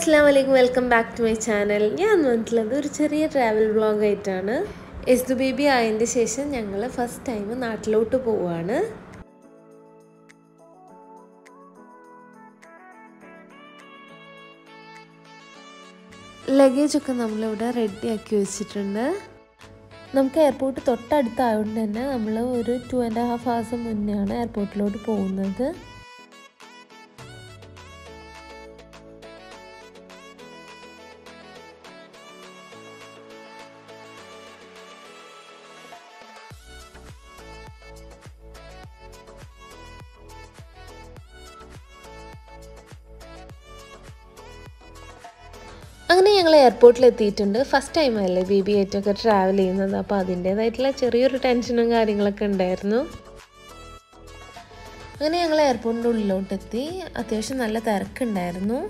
അസ്സാം വലൈക്കും welcome back to my channel ഞാൻ വന്നിട്ടുള്ളത് ഒരു ചെറിയ ട്രാവൽ വ്ളോഗ് ആയിട്ടാണ് എസ് ദു ബേബി ആയതിൻ്റെ ശേഷം ഞങ്ങൾ ഫസ്റ്റ് ടൈം നാട്ടിലോട്ട് പോവാണ് ലഗേജൊക്കെ നമ്മളിവിടെ റെഡി ആക്കി വെച്ചിട്ടുണ്ട് നമുക്ക് എയർപോർട്ട് തൊട്ടടുത്തായതുകൊണ്ട് തന്നെ നമ്മൾ ഒരു ടു ആൻഡ് ഹാഫ് ഹവേഴ്സ് മുന്നെയാണ് എയർപോർട്ടിലോട്ട് പോകുന്നത് അങ്ങനെ ഞങ്ങൾ എയർപോർട്ടിൽ എത്തിയിട്ടുണ്ട് ഫസ്റ്റ് ടൈം അല്ലേ ബേബി ആയിട്ടൊക്കെ ട്രാവൽ ചെയ്യുന്നത് അപ്പോൾ അതിൻ്റേതായിട്ടുള്ള ചെറിയൊരു ടെൻഷനും കാര്യങ്ങളൊക്കെ ഉണ്ടായിരുന്നു അങ്ങനെ ഞങ്ങൾ എയർപോർട്ടിൻ്റെ ഉള്ളിലോട്ട് എത്തി അത്യാവശ്യം നല്ല തിരക്കുണ്ടായിരുന്നു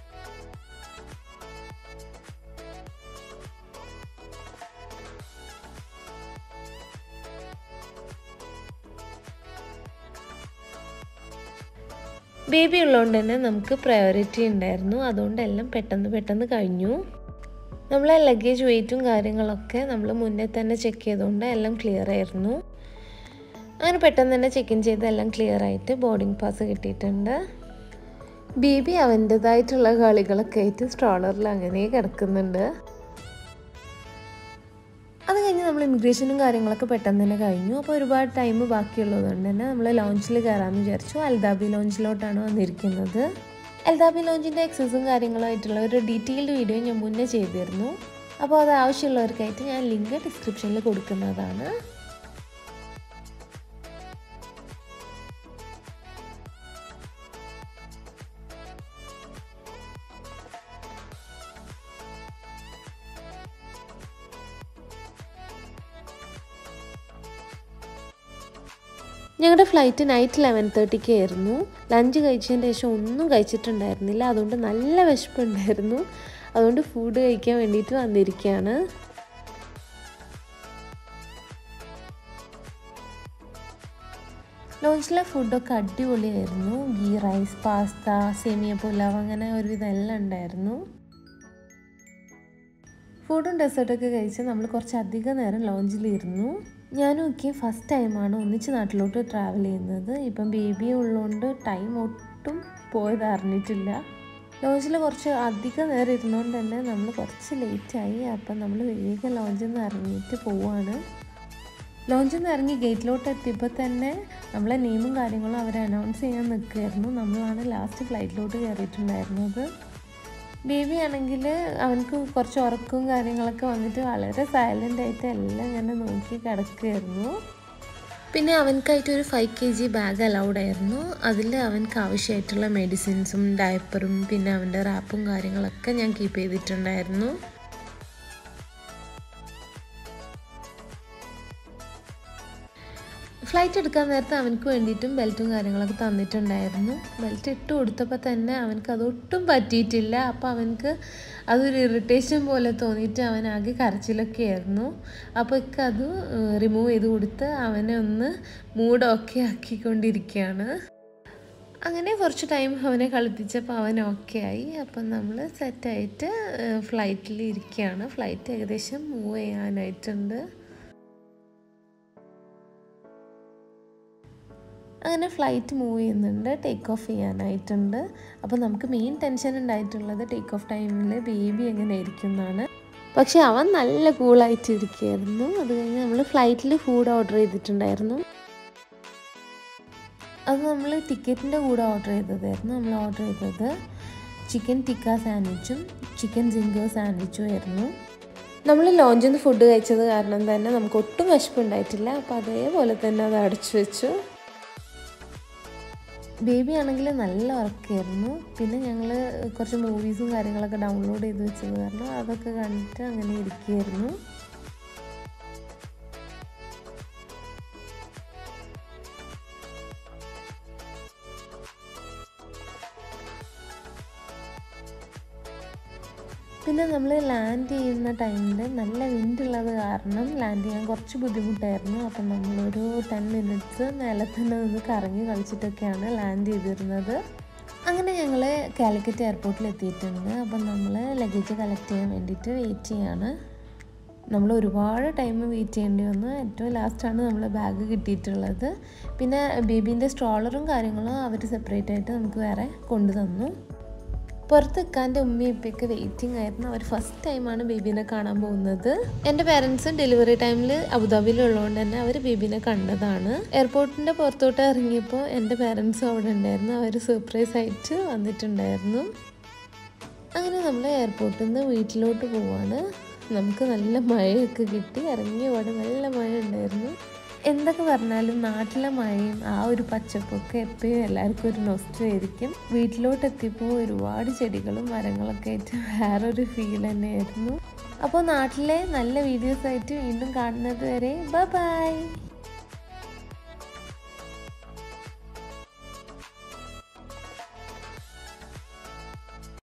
ബേബി ഉള്ളതുകൊണ്ട് തന്നെ നമുക്ക് പ്രയോറിറ്റി ഉണ്ടായിരുന്നു അതുകൊണ്ട് എല്ലാം പെട്ടെന്ന് പെട്ടെന്ന് കഴിഞ്ഞു നമ്മളെ ലഗേജ് വെയിറ്റും കാര്യങ്ങളൊക്കെ നമ്മൾ മുന്നേ തന്നെ ചെക്ക് ചെയ്തുകൊണ്ട് എല്ലാം ക്ലിയർ ആയിരുന്നു അങ്ങനെ പെട്ടെന്ന് തന്നെ ചെക്ക് ഇൻ ചെയ്ത് എല്ലാം ക്ലിയർ ആയിട്ട് ബോർഡിംഗ് പാസ് കിട്ടിയിട്ടുണ്ട് ബേബി അവൻ്റെതായിട്ടുള്ള കളികളൊക്കെ ആയിട്ട് സ്ട്രോളറിൽ അങ്ങനെ കിടക്കുന്നുണ്ട് അത് കഴിഞ്ഞ് നമ്മൾ ഇമിഗ്രേഷനും കാര്യങ്ങളൊക്കെ പെട്ടെന്ന് തന്നെ കഴിഞ്ഞു അപ്പോൾ ഒരുപാട് ടൈം ബാക്കിയുള്ളതുകൊണ്ട് തന്നെ നമ്മൾ ലോഞ്ചിൽ കയറാമെന്ന് വിചാരിച്ചു അൽദാബി ലോഞ്ചിലോട്ടാണ് വന്നിരിക്കുന്നത് അൽദാബി ലോഞ്ചിൻ്റെ എക്സസും കാര്യങ്ങളുമായിട്ടുള്ള ഒരു ഡീറ്റെയിൽഡ് വീഡിയോ ഞാൻ മുന്നേ ചെയ്തിരുന്നു അപ്പോൾ അത് ആവശ്യമുള്ളവർക്കായിട്ട് ഞാൻ ലിങ്ക് ഡിസ്ക്രിപ്ഷനിൽ കൊടുക്കുന്നതാണ് ഞങ്ങളുടെ ഫ്ലൈറ്റ് നൈറ്റ് ലെവൻ തേർട്ടിക്ക് ആയിരുന്നു ലഞ്ച് കഴിച്ചതിന് ശേഷം ഒന്നും കഴിച്ചിട്ടുണ്ടായിരുന്നില്ല അതുകൊണ്ട് നല്ല വിശപ്പുണ്ടായിരുന്നു അതുകൊണ്ട് ഫുഡ് കഴിക്കാൻ വേണ്ടിയിട്ട് വന്നിരിക്കുകയാണ് ലോഞ്ചിലെ ഫുഡൊക്കെ അടിപൊളിയായിരുന്നു ഗീ റൈസ് പാസ്ത സേമിയ പുലാവ് അങ്ങനെ ഒരുവിധം എല്ലാം ഉണ്ടായിരുന്നു ഫുഡും ഡെസേർട്ടൊക്കെ കഴിച്ച് നമ്മൾ കുറച്ച് അധികം നേരം ലോഞ്ചിലിരുന്നു ഞാനും ഒക്കെ ഫസ്റ്റ് ടൈമാണ് ഒന്നിച്ച് നാട്ടിലോട്ട് ട്രാവൽ ചെയ്യുന്നത് ഇപ്പം ബേബി ഉള്ളതുകൊണ്ട് ടൈം ഒട്ടും പോയത് അറിഞ്ഞിട്ടില്ല ലോഞ്ചിൽ കുറച്ച് അധികം നേരം ഇരുന്നുകൊണ്ട് തന്നെ നമ്മൾ കുറച്ച് ലേറ്റായി അപ്പം നമ്മൾ വേഗം ലോഞ്ചിൽ നിന്ന് ഇറങ്ങിയിട്ട് പോവാണ് ലോഞ്ചിൽ നിന്ന് ഇറങ്ങി ഗേറ്റിലോട്ട് എത്തിയപ്പോൾ തന്നെ നമ്മളെ നെയിമും കാര്യങ്ങളും അവർ അനൗൺസ് ചെയ്യാൻ നിൽക്കുമായിരുന്നു നമ്മളാണ് ലാസ്റ്റ് ഫ്ലൈറ്റിലോട്ട് കയറിയിട്ടുണ്ടായിരുന്നത് ബേബി ആണെങ്കിൽ അവനക്ക് കുറച്ച് ഉറക്കവും കാര്യങ്ങളൊക്കെ വന്നിട്ട് വളരെ സൈലൻ്റ് ആയിട്ട് എല്ലാം ഇങ്ങനെ നോക്കി കിടക്കുകയായിരുന്നു പിന്നെ അവനക്കായിട്ട് ഒരു five K G bag allowed ആയിരുന്നു അതിൽ അവനക്ക് ആവശ്യമായിട്ടുള്ള മെഡിസിൻസും ഡയപ്പറും പിന്നെ അവൻ്റെ റാപ്പും കാര്യങ്ങളൊക്കെ ഞാൻ കീപ്പ് ചെയ്തിട്ടുണ്ടായിരുന്നു ഫ്ലൈറ്റ് എടുക്കാൻ നേരത്തെ അവനക്ക് വേണ്ടിയിട്ടും ബെൽറ്റും കാര്യങ്ങളൊക്കെ തന്നിട്ടുണ്ടായിരുന്നു ബെൽറ്റ് ഇട്ട് കൊടുത്തപ്പോൾ തന്നെ അവനക്ക് അതൊട്ടും പറ്റിയിട്ടില്ല അപ്പോൾ അവനക്ക് അതൊരു ഇറിറ്റേഷൻ പോലെ തോന്നിയിട്ട് അവൻ ആകെ കരച്ചിലൊക്കെ ആയിരുന്നു അപ്പോൾ ഒക്കെ അത് റിമൂവ് ചെയ്ത് കൊടുത്ത് അവനെ ഒന്ന് മൂഡ് ഓക്കെ ആക്കിക്കൊണ്ടിരിക്കുകയാണ് അങ്ങനെ കുറച്ച് ടൈം അവനെ കളിപ്പിച്ചപ്പോൾ അവൻ ഓക്കെ ആയി അപ്പം നമ്മൾ സെറ്റായിട്ട് ഫ്ലൈറ്റിൽ ഇരിക്കുകയാണ് ഫ്ലൈറ്റ് ഏകദേശം മൂവ് ചെയ്യാനായിട്ടുണ്ട് അങ്ങനെ ഫ്ലൈറ്റ് മൂവ് ചെയ്യുന്നുണ്ട് ടേക്ക് ഓഫ് ചെയ്യാനായിട്ടുണ്ട് അപ്പോൾ നമുക്ക് മെയിൻ ടെൻഷൻ ഉണ്ടായിട്ടുള്ളത് ടേക്ക് ഓഫ് ടൈമിൽ ബേബി എങ്ങനെ ആയിരിക്കും എന്നാണ് പക്ഷേ അവൻ നല്ല കൂളായിട്ട് ഇരിക്കുകയായിരുന്നു അത് കഴിഞ്ഞ് നമ്മൾ ഫ്ലൈറ്റിൽ ഫുഡ് ഓർഡർ ചെയ്തിട്ടുണ്ടായിരുന്നു അത് നമ്മൾ ടിക്കറ്റിൻ്റെ കൂടെ ഓർഡർ ചെയ്തതായിരുന്നു നമ്മൾ ഓർഡർ ചെയ്തത് ചിക്കൻ ടിക്ക സാൻഡ്വിച്ചും ചിക്കൻ ജിങ്കർ സാൻഡ്വിച്ചും ആയിരുന്നു നമ്മൾ ലോഞ്ചിൽ നിന്ന് ഫുഡ് കഴിച്ചത് കാരണം തന്നെ നമുക്ക് ഒട്ടും വിശപ്പുണ്ടായിട്ടില്ല അപ്പോൾ അതേപോലെ തന്നെ അത് അടച്ചു വെച്ചു ബേബി ആണെങ്കിൽ നല്ല ഉറക്കമായിരുന്നു പിന്നെ ഞങ്ങൾ കുറച്ച് മൂവീസും കാര്യങ്ങളൊക്കെ ഡൗൺലോഡ് ചെയ്ത് വെച്ചത് കാരണം അതൊക്കെ കണ്ടിട്ട് അങ്ങനെ ഇരിക്കുകയായിരുന്നു പിന്നെ നമ്മൾ ലാൻഡ് ചെയ്യുന്ന ടൈമിൽ നല്ല വിൻഡുള്ളത് കാരണം ലാൻഡ് ചെയ്യാൻ കുറച്ച് ബുദ്ധിമുട്ടായിരുന്നു അപ്പം നമ്മളൊരു ടെൻ മിനിറ്റ്സ് മേലെ തന്നെ നിന്ന് കറങ്ങി കളിച്ചിട്ടൊക്കെയാണ് ലാൻഡ് ചെയ്തിരുന്നത് അങ്ങനെ ഞങ്ങൾ കാലിക്കറ്റ് എയർപോർട്ടിൽ എത്തിയിട്ടുണ്ട് അപ്പം നമ്മൾ ലഗേജ് കളക്ട് ചെയ്യാൻ വേണ്ടിയിട്ട് വെയിറ്റ് ചെയ്യാണ് നമ്മൾ ഒരുപാട് ടൈം വെയിറ്റ് ചെയ്യേണ്ടി വന്നു ഏറ്റവും ലാസ്റ്റാണ് നമ്മൾ ബാഗ് കിട്ടിയിട്ടുള്ളത് പിന്നെ ബേബീൻ്റെ സ്ട്രോളറും കാര്യങ്ങളും അവർ സെപ്പറേറ്റ് ആയിട്ട് നമുക്ക് വേറെ കൊണ്ടു തന്നു പുറത്ത് നിൽക്കാൻ്റെ ഉമ്മയും ഇപ്പൊക്കെ വെയിറ്റിംഗ് ആയിരുന്നു അവർ ഫസ്റ്റ് ടൈമാണ് ബേബീനെ കാണാൻ പോകുന്നത് എൻ്റെ പേരൻസ് ഡെലിവറി ടൈമിൽ അബുദാബിയിലുള്ളതുകൊണ്ട് തന്നെ അവർ ബേബീനെ കണ്ടതാണ് എയർപോർട്ടിൻ്റെ പുറത്തോട്ട് ഇറങ്ങിയപ്പോൾ എൻ്റെ പേരൻസും അവിടെ ഉണ്ടായിരുന്നു അവർ സർപ്രൈസ് ആയിട്ട് വന്നിട്ടുണ്ടായിരുന്നു അങ്ങനെ നമ്മൾ എയർപോർട്ടിൽ നിന്ന് വീട്ടിലോട്ട് പോവാണ് നമുക്ക് നല്ല മഴയൊക്കെ കിട്ടി ഇറങ്ങിയ പാടെ നല്ല മഴ ഉണ്ടായിരുന്നു എന്തൊക്കെ പറഞ്ഞാലും നാട്ടിലെ മഴയും ആ ഒരു പച്ചപ്പൊക്കെ എപ്പോഴും എല്ലാവർക്കും ഒരു നൊസ്റ്റായിരിക്കും വീട്ടിലോട്ട് എത്തിയപ്പോൾ ഒരുപാട് ചെടികളും മരങ്ങളൊക്കെ ആയിട്ട് വേറൊരു ഫീൽ തന്നെയായിരുന്നു അപ്പോൾ നാട്ടിലെ നല്ല വീഡിയോസ് ആയിട്ട് വീണ്ടും കാണുന്നത് വരെ ബൈ